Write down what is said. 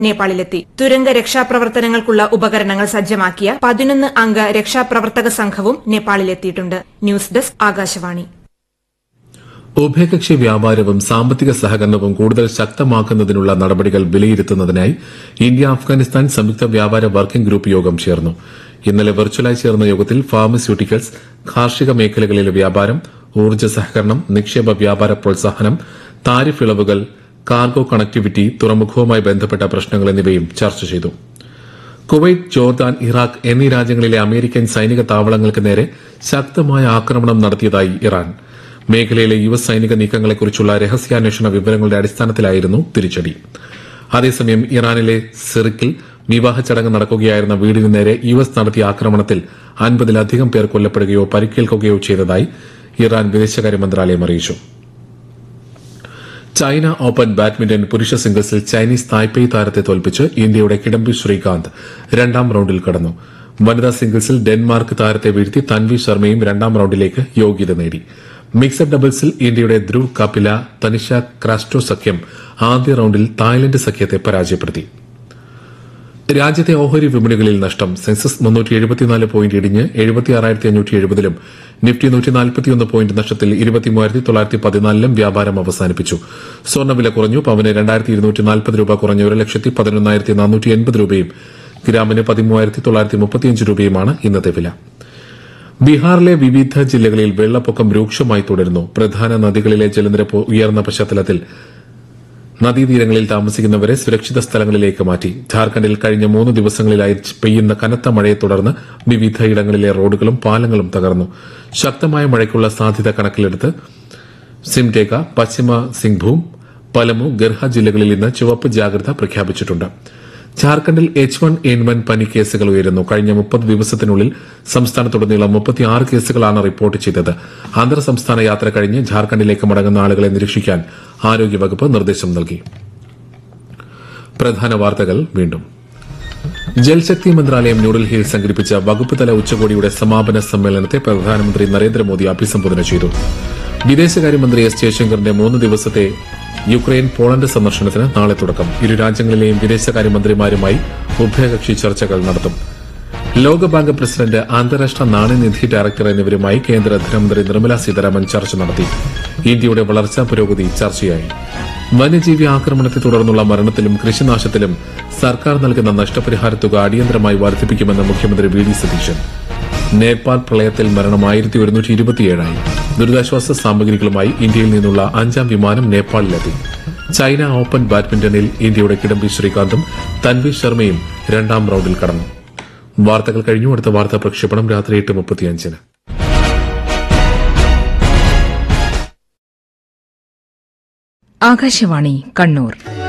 നേപ്പാളിലെത്തി തുരങ്ക രക്ഷാപ്രവർത്തനങ്ങൾക്കുള്ള ഉപകരണങ്ങൾ സജ്ജമാക്കിയ പതിനൊന്ന് അംഗ രക്ഷാപ്രവർത്തക സംഘവും നേപ്പാളിലെത്തിയിട്ടുണ്ട് ന്യൂസ് ഡെസ്ക് ആകാശവാണി ഉഭയകക്ഷി വ്യാപാരവും സാമ്പത്തിക സഹകരണവും കൂടുതൽ ശക്തമാക്കുന്നതിനുള്ള നടപടികൾ വിലയിരുത്തുന്നതിനായി ഇന്ത്യ അഫ്ഗാനിസ്ഥാൻ സംയുക്ത വ്യാപാര വർക്കിംഗ് ഗ്രൂപ്പ് യോഗം ചേർന്നു ഇന്നലെ വെർച്വലായി ചേർന്ന യോഗത്തിൽ ഫാർമസ്യൂട്ടിക്കൽസ് കാർഷിക മേഖലകളിലെ വ്യാപാരം ഊർജ്ജ സഹകരണം നിക്ഷേപ വ്യാപാര പ്രോത്സാഹനം താരിഫ് ഇളവുകൾ കാർഗോ കണക്ടിവിറ്റി തുറമുഖവുമായി ബന്ധപ്പെട്ട പ്രശ്നങ്ങൾ എന്നിവയും ചർച്ച ചെയ്തു കുവൈറ്റ് ജോർദാൻ ഇറാഖ് എന്നീ രാജ്യങ്ങളിലെ അമേരിക്കൻ സൈനിക താവളങ്ങൾക്ക് നേരെ ശക്തമായ ആക്രമണം നടത്തിയതായി ഇറാൻ മേഖലയിലെ യു എസ് സൈനിക നീക്കങ്ങളെക്കുറിച്ചുള്ള രഹസ്യാന്വേഷണ വിവരങ്ങളുടെ അടിസ്ഥാനത്തിലായിരുന്നു തിരിച്ചടി അതേസമയം ഇറാനിലെ സിറിക്കിൽ വിവാഹ ചടങ്ങ് നടക്കുകയായിരുന്ന വീടിന് നേരെ യു എസ് നടത്തിയ ആക്രമണത്തിൽ അൻപതിലധികം പേർ കൊല്ലപ്പെടുകയോ പരിക്കേൽക്കുകയോ ചെയ്തതായി ഇറാൻ വിദേശകാര്യ മന്ത്രാലയം അറിയിച്ചു ചൈന ഓപ്പൺ ബാഡ്മിന്റൺ പുരുഷ സിംഗിൾസിൽ ചൈനീസ് തായ്പേയ് താരത്തെ തോൽപ്പിച്ച് ഇന്ത്യയുടെ കിഡംബി ശ്രീകാന്ത് രണ്ടാം റൌണ്ടിൽ കടന്നു വനിതാ സിംഗിൾസിൽ ഡെൻമാർക്ക് താരത്തെ വീഴ്ത്തി തൻവി ശർമ്മയും രണ്ടാം റൌണ്ടിലേക്ക് യോഗ്യത നേടി മിക്സഡ് ഡബിൾസിൽ ഇന്ത്യയുടെ ധ്രുവ് കപില തനിഷ ക്രാസ്റ്റോ സഖ്യം ആദ്യ റൌണ്ടിൽ തായ്ലന്റ് സഖ്യത്തെ പരാജയപ്പെടുത്തി രാജ്യത്തെ ഓഹരി വിപണികളിൽ നഷ്ടം സെൻസസ് മുന്നൂറ്റി എഴുപത്തിനാല് പോയിന്റ് ഇടിഞ്ഞ് എഴുപത്തിയാറായിരത്തി അഞ്ഞൂറ്റി എഴുപതിലും നിഫ്റ്റി നൂറ്റി നാൽപ്പത്തിയൊന്ന് പോയിന്റ് നഷ്ടത്തിൽ ഇരുപത്തിമൂവായിരത്തി തൊള്ളായിരത്തി പതിനാലിലും വ്യാപാരം അവസാനിപ്പിച്ചു സ്വർണ്ണവില കുറഞ്ഞു പവന് രണ്ടായിരത്തി ഇരുന്നൂറ്റി നാൽപ്പത് രൂപ കുറഞ്ഞ് ഒരു ലക്ഷത്തി പതിനൊന്നായിരത്തി നാനൂറ്റി എൺപത് രൂപയും ഗ്രാമിന് പതിമൂവായിരത്തി തൊള്ളായിരത്തി മുപ്പത്തിയഞ്ച് രൂപയുമാണ് ഇന്നത്തെ വില ബീഹാറിലെ വിവിധ ജില്ലകളിൽ വെള്ളപ്പൊക്കം രൂക്ഷമായി തുടരുന്നു പ്രധാന നദികളിലെ ജലനിരപ്പ് ഉയർന്ന പശ്ചാത്തലത്തിൽ നദീതീരങ്ങളിൽ താമസിക്കുന്നവരെ സുരക്ഷിത സ്ഥലങ്ങളിലേക്ക് മാറ്റി ഝാർഖണ്ഡിൽ കഴിഞ്ഞ മൂന്ന് ദിവസങ്ങളിലായി പെയ്യുന്ന കനത്ത മഴയെ തുടർന്ന് വിവിധ ഇടങ്ങളിലെ റോഡുകളും പാലങ്ങളും തകർന്നു ശക്തമായ മഴയ്ക്കുള്ള സാധ്യത കണക്കിലെടുത്ത് സിംഡേഗ പശ്ചിമ സിംഗ്ഭൂം പലമു ഗർഹ ജില്ലകളിൽ ഇന്ന് ചുവപ്പ് ജാഗ്രത പ്രഖ്യാപിച്ചിട്ടുണ്ട് ഝാർഖണ്ഡിൽ എച്ച് വൺ എൻ വൺ പനി കേസുകൾ ഉയരുന്നു കഴിഞ്ഞ മുപ്പത് ദിവസത്തിനുള്ളിൽ സംസ്ഥാനത്തുടനീളം മുപ്പത്തിയാറ് കേസുകളാണ് റിപ്പോർട്ട് ചെയ്തത് അന്തർ സംസ്ഥാന യാത്ര കഴിഞ്ഞ് ഝാർഖണ്ഡിലേക്ക് മടങ്ങുന്ന ആളുകളെ നിരീക്ഷിക്കാൻ ആരോഗ്യവകുപ്പ് നിർദ്ദേശം നൽകി പ്രധാന വാർത്തകൾ വീണ്ടും ജൽശക്തി മന്ത്രാലയം ന്യൂഡൽഹിയിൽ സംഘടിപ്പിച്ച വകുപ്പ് തല ഉച്ചകോടിയുടെ സമാപന സമ്മേളനത്തെ പ്രധാനമന്ത്രി നരേന്ദ്രമോദി അഭിസംബോധന ചെയ്തു വിദേശകാര്യമന്ത്രി എസ് ജയശങ്കറിന്റെ മൂന്ന് ദിവസത്തെ യുക്രൈൻ പോളണ്ട് സന്ദർശനത്തിന് നാളെ തുടക്കം ഇരു രാജ്യങ്ങളിലെയും വിദേശകാര്യമന്ത്രിമാരുമായി ഉഭയകക്ഷി ചർച്ചകൾ നടത്തും ലോകബാങ്ക് പ്രസിഡന്റ് അന്താരാഷ്ട്ര നാണയനിധി ഡയറക്ടർ എന്നിവരുമായി കേന്ദ്ര ധനമന്ത്രി നിർമ്മല സീതാരാമൻ ചർച്ച നടത്തി ഇന്ത്യയുടെ വളർച്ചാ പുരോഗതി ചർച്ചയായി വന്യജീവി ആക്രമണത്തെ തുടർന്നുള്ള മരണത്തിലും കൃഷിനാശത്തിലും സർക്കാർ നൽകുന്ന നഷ്ടപരിഹാര തുക അടിയന്തരമായി വർദ്ധിപ്പിക്കുമെന്ന് മുഖ്യമന്ത്രി വി ഡി സതീശൻ നേപ്പാൾ പ്രളയത്തിൽ മരണം ആയിരത്തി ഒരുന്നൂറ്റി ഇരുപത്തിയേഴായി ദുരിതാശ്വാസ സാമഗ്രികളുമായി ഇന്ത്യയിൽ നിന്നുള്ള അഞ്ചാം വിമാനം നേപ്പാളിലെത്തി ചൈന ഓപ്പൺ ബാഡ്മിന്റണിൽ ഇന്ത്യയുടെ കിഡംബി ശ്രീകാന്തും തൻവി ശർമ്മയും രണ്ടാം റൌണ്ടിൽ കടന്നു വാർത്തകൾ കഴിഞ്ഞു അടുത്ത വാർത്താ പ്രക്ഷേപണം രാത്രി എട്ട് മുപ്പത്തിയഞ്ചിന് ആകാശവാണി കണ്ണൂർ